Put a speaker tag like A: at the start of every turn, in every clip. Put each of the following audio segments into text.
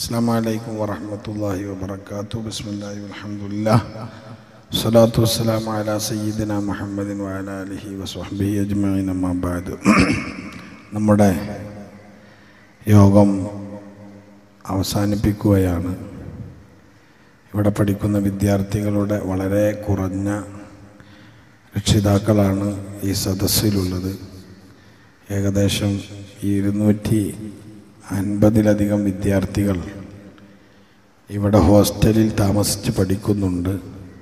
A: السلام عليكم ورحمة الله وبركاته بسم الله والحمد لله الصلاة والسلام على سيدنا محمد وعلى آله وصحبه أجمعين أما بعد നമ്മുടെ യോഗം അവസാനിപ്പിക്കുകയാണ് ഇവിടെ പഠിക്കുന്ന വിദ്യാർത്ഥികളുടെ വളരെ കുറഞ്ഞ രക്ഷിതാക്കളാണ് ഈ സദസ്സിലുള്ളത് ഏകദേശം ഇരുന്നൂറ്റി അൻപതിലധികം വിദ്യാർത്ഥികൾ ഇവിടെ ഹോസ്റ്റലിൽ താമസിച്ച് പഠിക്കുന്നുണ്ട്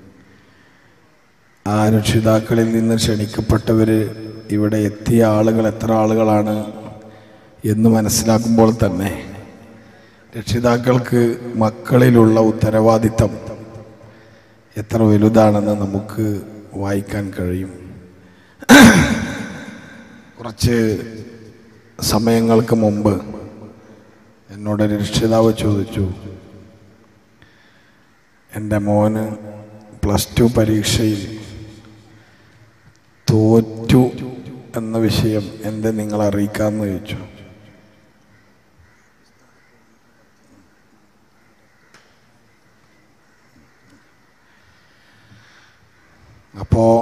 A: ആ രക്ഷിതാക്കളിൽ നിന്ന് ക്ഷണിക്കപ്പെട്ടവർ ഇവിടെ എത്തിയ ആളുകൾ എത്ര ആളുകളാണ് എന്ന് മനസ്സിലാക്കുമ്പോൾ തന്നെ രക്ഷിതാക്കൾക്ക് മക്കളിലുള്ള ഉത്തരവാദിത്തം എത്ര വലുതാണെന്ന് നമുക്ക് വായിക്കാൻ കഴിയും കുറച്ച് സമയങ്ങൾക്ക് മുമ്പ് എന്നോടൊരു രക്ഷിതാവ് ചോദിച്ചു എൻ്റെ മോന് പ്ലസ് ടു പരീക്ഷയിൽ തോറ്റു എന്ന വിഷയം എന്തേ നിങ്ങൾ അറിയിക്കാമെന്ന് ചോദിച്ചു അപ്പോൾ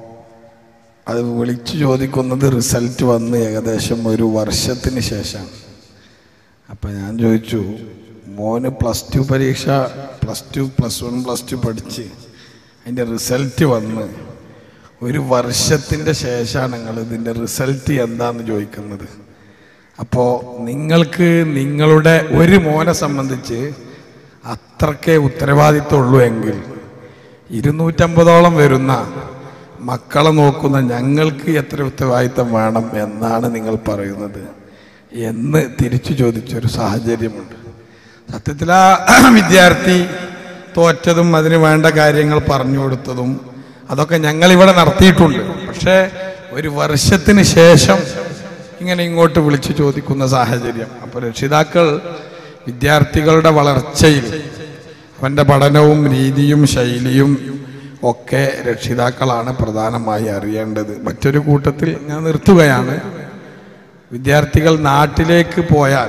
A: അത് വിളിച്ചു ചോദിക്കുന്നത് റിസൾട്ട് വന്ന് ഏകദേശം ഒരു വർഷത്തിന് ശേഷം അപ്പം ഞാൻ ചോദിച്ചു മോന് പ്ലസ് ടു പരീക്ഷ plus two plus one plus two പഠിച്ച് അതിൻ്റെ റിസൾട്ട് വന്ന് ഒരു വർഷത്തിൻ്റെ ശേഷമാണ് നിങ്ങൾ ഇതിൻ്റെ റിസൾട്ട് എന്താന്ന് ചോദിക്കുന്നത് അപ്പോൾ നിങ്ങൾക്ക് നിങ്ങളുടെ ഒരു മോനെ സംബന്ധിച്ച് അത്രക്കേ ഉത്തരവാദിത്തമുള്ളൂ എങ്കിൽ ഇരുന്നൂറ്റമ്പതോളം വരുന്ന മക്കളെ നോക്കുന്ന ഞങ്ങൾക്ക് എത്ര ഉത്തരവാദിത്തം വേണം എന്നാണ് നിങ്ങൾ പറയുന്നത് എന്ന് തിരിച്ചു ചോദിച്ചൊരു സാഹചര്യമുണ്ട് സത്യത്തിൽ ആ വിദ്യാർത്ഥി തോറ്റതും അതിന് വേണ്ട കാര്യങ്ങൾ പറഞ്ഞു കൊടുത്തതും അതൊക്കെ ഞങ്ങൾ ഇവിടെ നടത്തിയിട്ടുണ്ട് പക്ഷേ ഒരു വർഷത്തിന് ശേഷം ഇങ്ങനെ ഇങ്ങോട്ട് വിളിച്ചു ചോദിക്കുന്ന സാഹചര്യം അപ്പോൾ രക്ഷിതാക്കൾ വിദ്യാർത്ഥികളുടെ വളർച്ചയിൽ അവൻ്റെ പഠനവും രീതിയും ശൈലിയും ഒക്കെ രക്ഷിതാക്കളാണ് പ്രധാനമായി അറിയേണ്ടത് മറ്റൊരു കൂട്ടത്തിൽ ഞാൻ നിർത്തുകയാണ് വിദ്യാർത്ഥികൾ നാട്ടിലേക്ക് പോയാൽ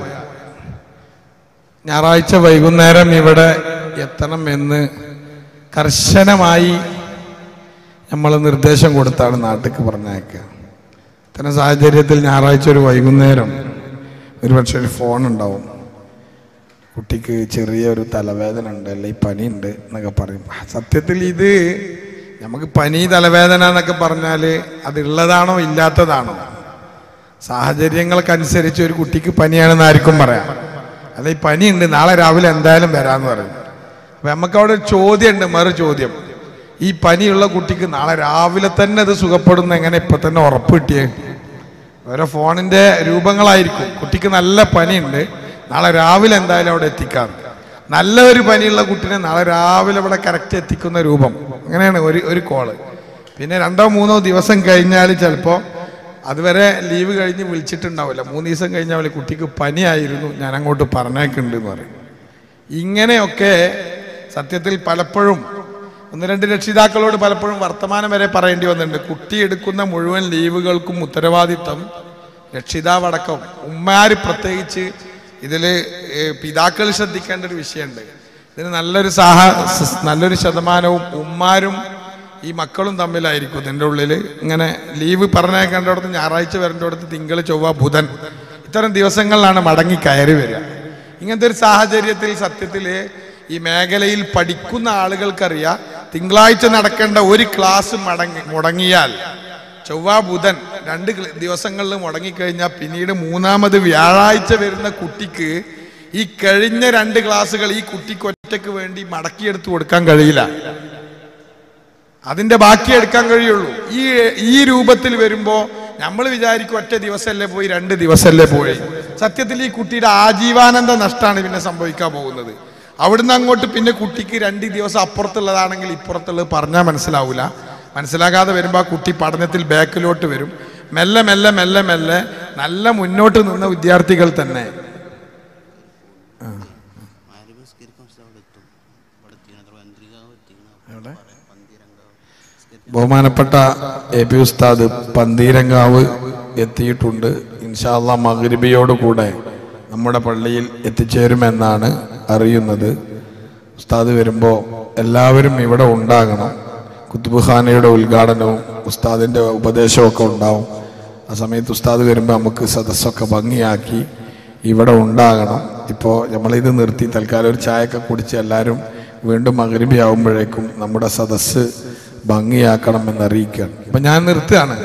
A: ഞായറാഴ്ച വൈകുന്നേരം ഇവിടെ എത്തണം എന്ന് കർശനമായി നമ്മൾ നിർദ്ദേശം കൊടുത്താണ് നാട്ടിലേക്ക് പറഞ്ഞയക്കുക ഇത്തരം സാഹചര്യത്തിൽ ഞായറാഴ്ച ഒരു വൈകുന്നേരം ഒരുപക്ഷെ ഒരു ഫോൺ ഉണ്ടാവും കുട്ടിക്ക് ചെറിയ ഒരു തലവേദന ഉണ്ട് അല്ലെങ്കിൽ പനി ഉണ്ട് എന്നൊക്കെ പറയും സത്യത്തിൽ ഇത് നമുക്ക് പനി തലവേദന എന്നൊക്കെ പറഞ്ഞാൽ അത് ഉള്ളതാണോ ഇല്ലാത്തതാണോ സാഹചര്യങ്ങൾക്കനുസരിച്ച് ഒരു കുട്ടിക്ക് പനിയാണെന്ന് ആർക്കും പറയാം അല്ല ഈ പനിയുണ്ട് നാളെ രാവിലെ എന്തായാലും വരാമെന്ന് പറയും അപ്പം നമുക്ക് അവിടെ ഒരു ചോദ്യമുണ്ട് മറു ചോദ്യം ഈ പനിയുള്ള കുട്ടിക്ക് നാളെ രാവിലെ തന്നെ അത് സുഖപ്പെടുന്ന എങ്ങനെ ഇപ്പം തന്നെ ഉറപ്പ് കിട്ടിയേ ഓരോ ഫോണിൻ്റെ രൂപങ്ങളായിരിക്കും കുട്ടിക്ക് നല്ല പനിയുണ്ട് നാളെ രാവിലെ എന്തായാലും അവിടെ എത്തിക്കാം നല്ല ഒരു പനിയുള്ള കുട്ടിനെ നാളെ രാവിലെ അവിടെ കറക്റ്റ് എത്തിക്കുന്ന രൂപം അങ്ങനെയാണ് ഒരു ഒരു കോള് പിന്നെ രണ്ടോ മൂന്നോ ദിവസം കഴിഞ്ഞാൽ ചിലപ്പോൾ അതുവരെ ലീവ് കഴിഞ്ഞ് വിളിച്ചിട്ടുണ്ടാവില്ല മൂന്ന് ദിവസം കഴിഞ്ഞാൽ കുട്ടിക്ക് പനിയായിരുന്നു ഞാൻ അങ്ങോട്ട് പറഞ്ഞേക്കുന്നുണ്ട് എന്ന് പറയും ഇങ്ങനെയൊക്കെ സത്യത്തിൽ പലപ്പോഴും ഒന്ന് രണ്ട് രക്ഷിതാക്കളോട് പലപ്പോഴും വർത്തമാനം വരെ പറയേണ്ടി വന്നിട്ടുണ്ട് കുട്ടി എടുക്കുന്ന മുഴുവൻ ലീവുകൾക്കും ഉത്തരവാദിത്തം രക്ഷിതാവടക്കം ഉമ്മാര് പ്രത്യേകിച്ച് ഇതിൽ പിതാക്കൾ ശ്രദ്ധിക്കേണ്ട ഒരു വിഷയമുണ്ട് ഇതിന് നല്ലൊരു സാഹ നല്ലൊരു ശതമാനവും ഉമ്മാരും ഈ മക്കളും തമ്മിലായിരിക്കും ഇതിൻ്റെ ഉള്ളിൽ ഇങ്ങനെ ലീവ് പറഞ്ഞേക്കേണ്ടടത്ത് ഞായറാഴ്ച വരേണ്ടടത്ത് തിങ്കൾ ചൊവ്വ ബുധൻ ഇത്തരം ദിവസങ്ങളിലാണ് മടങ്ങി കയറി വരിക ഇങ്ങനത്തെ ഒരു സാഹചര്യത്തിൽ സത്യത്തിൽ ഈ മേഖലയിൽ പഠിക്കുന്ന ആളുകൾക്കറിയാം തിങ്കളാഴ്ച നടക്കേണ്ട ഒരു ക്ലാസ് മടങ്ങി മുടങ്ങിയാൽ ചൊവ്വ ബുധൻ രണ്ട് ദിവസങ്ങളിൽ മുടങ്ങിക്കഴിഞ്ഞാൽ പിന്നീട് മൂന്നാമത് വ്യാഴാഴ്ച വരുന്ന കുട്ടിക്ക് ഈ കഴിഞ്ഞ രണ്ട് ക്ലാസ്സുകൾ ഈ കുട്ടിക്ക് ഒറ്റയ്ക്ക് വേണ്ടി മടക്കിയെടുത്ത് കൊടുക്കാൻ കഴിയില്ല അതിന്റെ ബാക്കി എടുക്കാൻ കഴിയുള്ളൂ ഈ ഈ രൂപത്തിൽ വരുമ്പോൾ നമ്മൾ വിചാരിക്കും ഒറ്റ ദിവസമല്ലേ പോയി രണ്ട് ദിവസമല്ലേ പോയി സത്യത്തിൽ ഈ കുട്ടിയുടെ ആജീവാനന്ദ നഷ്ടമാണ് പിന്നെ സംഭവിക്കാൻ പോകുന്നത് അവിടുന്ന് അങ്ങോട്ട് പിന്നെ കുട്ടിക്ക് രണ്ട് ദിവസം അപ്പുറത്തുള്ളതാണെങ്കിൽ ഇപ്പുറത്തുള്ളത് പറഞ്ഞാൽ മനസ്സിലാവില്ല മനസ്സിലാകാതെ വരുമ്പോൾ ആ കുട്ടി പഠനത്തിൽ ബാക്കിലോട്ട് വരും മെല്ലെ മെല്ലെ മെല്ലെ മെല്ലെ നല്ല മുന്നോട്ട് നിന്ന വിദ്യാർത്ഥികൾ തന്നെ ബഹുമാനപ്പെട്ട എ പി ഉസ്താദ് പന്തീരങ്കാവ് എത്തിയിട്ടുണ്ട് ഇൻഷാല്ല മകരിബിയോട് കൂടെ നമ്മുടെ പള്ളിയിൽ എത്തിച്ചേരുമെന്നാണ് അറിയുന്നത് ഉസ്താദ് വരുമ്പോൾ എല്ലാവരും ഇവിടെ ഉണ്ടാകണം കുത്തുബുഖാനയുടെ ഉദ്ഘാടനവും ഉസ്താദിൻ്റെ ഉപദേശമൊക്കെ ഉണ്ടാവും ആ സമയത്ത് ഉസ്താദ് വരുമ്പോൾ നമുക്ക് സദസ്സൊക്കെ ഭംഗിയാക്കി ഇവിടെ ഉണ്ടാകണം ഇപ്പോൾ നമ്മളിത് നിർത്തി തൽക്കാലം ഒരു ചായയൊക്കെ കുടിച്ച് എല്ലാവരും വീണ്ടും മകരബി ആവുമ്പോഴേക്കും നമ്മുടെ സദസ്സ് ഭംഗിയാക്കണം എന്നറിയിക്കുകയാണ് അപ്പം ഞാൻ നിർത്തുകയാണ്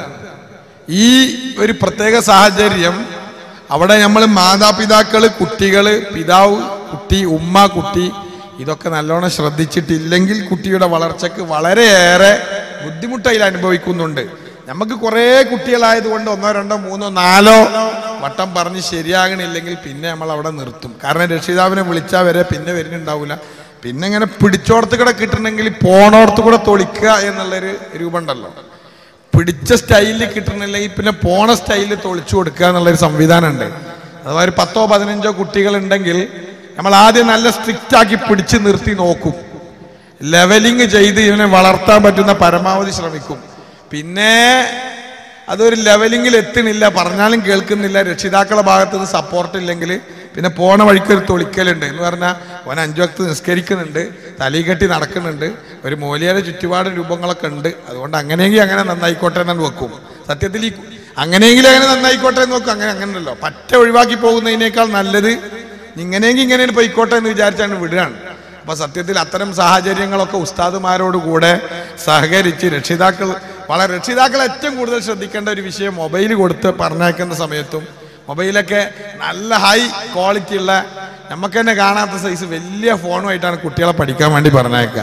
A: ഈ ഒരു പ്രത്യേക സാഹചര്യം അവിടെ നമ്മൾ മാതാപിതാക്കള് കുട്ടികള് പിതാവ് കുട്ടി ഉമ്മ കുട്ടി ഇതൊക്കെ നല്ലോണം ശ്രദ്ധിച്ചിട്ടില്ലെങ്കിൽ കുട്ടിയുടെ വളർച്ചയ്ക്ക് വളരെയേറെ ബുദ്ധിമുട്ടതിൽ അനുഭവിക്കുന്നുണ്ട് നമുക്ക് കുറേ കുട്ടികളായതുകൊണ്ട് ഒന്നോ രണ്ടോ മൂന്നോ നാലോ വട്ടം പറഞ്ഞ് ശരിയാകണില്ലെങ്കിൽ പിന്നെ നമ്മൾ അവിടെ നിർത്തും കാരണം രക്ഷിതാവിനെ വിളിച്ചാൽ വരെ പിന്നെ വരുന്നുണ്ടാവില്ല പിന്നെ ഇങ്ങനെ പിടിച്ചോടത്ത് കൂടെ കിട്ടണമെങ്കിൽ പോണോടത്ത് കൂടെ തൊളിക്കുക എന്നുള്ളൊരു രൂപം ഉണ്ടല്ലോ പിടിച്ച സ്റ്റൈലിൽ കിട്ടണില്ലെങ്കിൽ പിന്നെ പോണ സ്റ്റൈലിൽ തൊളിച്ചു കൊടുക്കുക എന്നുള്ളൊരു സംവിധാനം ഉണ്ട് അഥവാ ഒരു പത്തോ പതിനഞ്ചോ കുട്ടികളുണ്ടെങ്കിൽ നമ്മൾ ആദ്യം നല്ല സ്ട്രിക്റ്റ് ആക്കി പിടിച്ച് നിർത്തി നോക്കും ലെവലിങ് ചെയ്ത് ഇവനെ വളർത്താൻ പറ്റുന്ന പരമാവധി ശ്രമിക്കും പിന്നെ അതൊരു ലെവലിങ്ങിൽ എത്തണില്ല പറഞ്ഞാലും കേൾക്കുന്നില്ല രക്ഷിതാക്കളുടെ ഭാഗത്ത് നിന്ന് സപ്പോർട്ട് ഇല്ലെങ്കിൽ പിന്നെ പോണ വഴിക്ക് ഒരു തൊളിക്കലുണ്ട് എന്ന് പറഞ്ഞാൽ ഓൻ അഞ്ചു വക്ത് നിസ്കരിക്കുന്നുണ്ട് തലയിൽ കെട്ടി നടക്കുന്നുണ്ട് ഒരു മൂലിയുടെ ചുറ്റുപാട് രൂപങ്ങളൊക്കെ ഉണ്ട് അതുകൊണ്ട് അങ്ങനെയെങ്കിൽ അങ്ങനെ നന്നായിക്കോട്ടെ എന്ന് വെക്കും സത്യത്തിൽ ഈ അങ്ങനെയെങ്കിലും അങ്ങനെ നന്നായിക്കോട്ടെ എന്ന് വെക്കും അങ്ങനെ അങ്ങനെയല്ലോ പറ്റ ഒഴിവാക്കി പോകുന്നതിനേക്കാൾ നല്ലത് ഇങ്ങനെയെങ്കിൽ ഇങ്ങനെ പോയിക്കോട്ടെ എന്ന് വിചാരിച്ചാണ് വിടുകയാണ് അപ്പൊ സത്യത്തിൽ അത്തരം സാഹചര്യങ്ങളൊക്കെ ഉസ്താദുമാരോട് കൂടെ സഹകരിച്ച് രക്ഷിതാക്കൾ വളരെ രക്ഷിതാക്കൾ ഏറ്റവും കൂടുതൽ ശ്രദ്ധിക്കേണ്ട ഒരു വിഷയം മൊബൈൽ കൊടുത്ത് പറഞ്ഞേക്കുന്ന സമയത്തും മൊബൈലൊക്കെ നല്ല ഹൈ ക്വാളിറ്റി ഉള്ള നമുക്ക് തന്നെ കാണാത്ത സൈസ് വലിയ ഫോണുമായിട്ടാണ് കുട്ടികളെ പഠിക്കാൻ വേണ്ടി പറഞ്ഞേക്കുക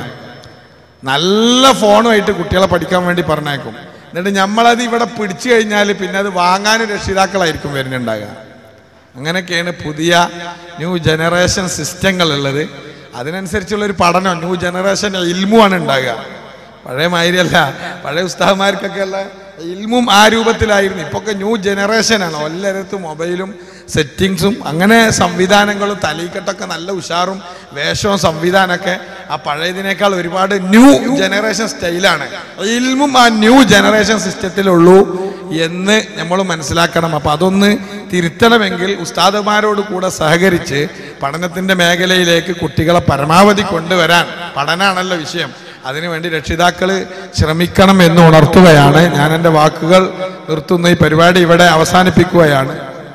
A: നല്ല ഫോണുമായിട്ട് കുട്ടികളെ പഠിക്കാൻ വേണ്ടി പറഞ്ഞേക്കും എന്നിട്ട് നമ്മളത് ഇവിടെ പിടിച്ചു കഴിഞ്ഞാൽ പിന്നെ അത് വാങ്ങാനും രക്ഷിതാക്കളായിരിക്കും വരുന്നുണ്ടാകുക അങ്ങനെയൊക്കെയാണ് പുതിയ ന്യൂ ജനറേഷൻ സിസ്റ്റങ്ങൾ ഉള്ളത് അതിനനുസരിച്ചുള്ള ഒരു പഠനം ന്യൂ ജനറേഷൻ ഇൽമുമാണ് ഉണ്ടാകുക പഴയ മാതിരിയല്ല പഴയ ഉസ്താഹന്മാർക്കൊക്കെ ഉള്ള ഇൽമും ആ രൂപത്തിലായിരുന്നു ഇപ്പൊക്കെ ന്യൂ ജനറേഷനാണ് എല്ലായിടത്തും മൊബൈലും സെറ്റിങ്സും അങ്ങനെ സംവിധാനങ്ങളും തലീക്കെട്ടൊക്കെ നല്ല ഉഷാറും വേഷവും സംവിധാനമൊക്കെ ആ പഴയതിനേക്കാൾ ഒരുപാട് ന്യൂ ജനറേഷൻ സ്റ്റൈലാണ് ഇൽമും ആ ന്യൂ ജനറേഷൻ സിസ്റ്റത്തിലുള്ളൂ എന്ന് നമ്മൾ മനസ്സിലാക്കണം അപ്പം അതൊന്ന് തിരുത്തണമെങ്കിൽ ഉസ്താദുമാരോട് കൂടെ സഹകരിച്ച് പഠനത്തിൻ്റെ മേഖലയിലേക്ക് കുട്ടികളെ പരമാവധി കൊണ്ടുവരാൻ പഠനമാണല്ലോ വിഷയം അതിനുവേണ്ടി രക്ഷിതാക്കൾ ശ്രമിക്കണം എന്ന് ഉണർത്തുകയാണ് ഞാൻ എൻ്റെ വാക്കുകൾ നിർത്തുന്ന ഈ പരിപാടി ഇവിടെ അവസാനിപ്പിക്കുകയാണ്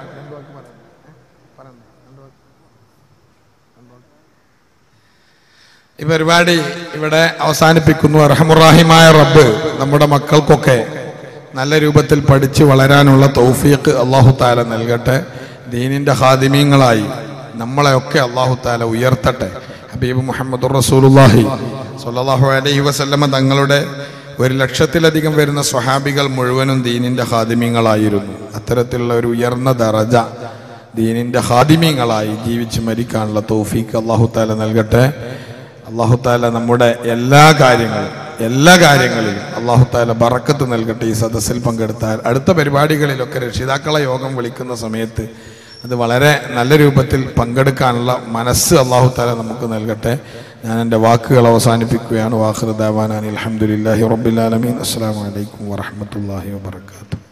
A: ഈ പരിപാടി ഇവിടെ അവസാനിപ്പിക്കുന്നു റഹമുറാഹിമായ റബ്ബ് നമ്മുടെ മക്കൾക്കൊക്കെ നല്ല രൂപത്തിൽ പഠിച്ച് വളരാനുള്ള തൗഫീഖ് അള്ളാഹു താല നൽകട്ടെ ദീനിന്റെ ഹാദിമീങ്ങളായി നമ്മളെയൊക്കെ അള്ളാഹു താല ഉയർത്തട്ടെ ഹബീബ് മുഹമ്മദ് റസൂലുല്ലാഹി സ്വല്ലല്ലാഹു അലൈഹി വസല്ലമ തങ്ങളുടെ ഒരു ലക്ഷത്തിലധികം വരുന്ന സ്വഹാബികൾ മുഴുവനും ദീനിന്റെ ഹാദിമീങ്ങളായിരുന്നു അത്തരത്തിലുള്ള ഒരു ഉയർന്ന ദറജ ദീനിന്റെ ഹാദിമീങ്ങളായി ജീവിച്ച് മരിക്കാനുള്ള തൗഫീഖ് അള്ളാഹു താല നൽകട്ടെ അള്ളാഹു താല നമ്മുടെ എല്ലാ കാര്യങ്ങളും എല്ലാ കാര്യങ്ങളിലും അള്ളാഹു താല ബറക്കത്ത് നൽകട്ടെ ഈ സദസ്സിൽ പങ്കെടുത്താൽ അടുത്ത പരിപാടികളിലൊക്കെ രക്ഷിതാക്കളെ യോഗം വിളിക്കുന്ന സമയത്ത് അത് വളരെ നല്ല രൂപത്തിൽ പങ്കെടുക്കാനുള്ള മനസ്സ് അള്ളാഹു താല നമുക്ക് നൽകട്ടെ ഞാൻ എൻ്റെ വാക്കുകൾ അവസാനിപ്പിക്കുകയാണ് വാഹൃദാവാനാൻ അലഹമുല്ലാഹി റബ്ബിലാലമീൻ അസ്സാം വലൈക്കും വാഹമത്തല്ലാഹി വാബർക്കാത്തു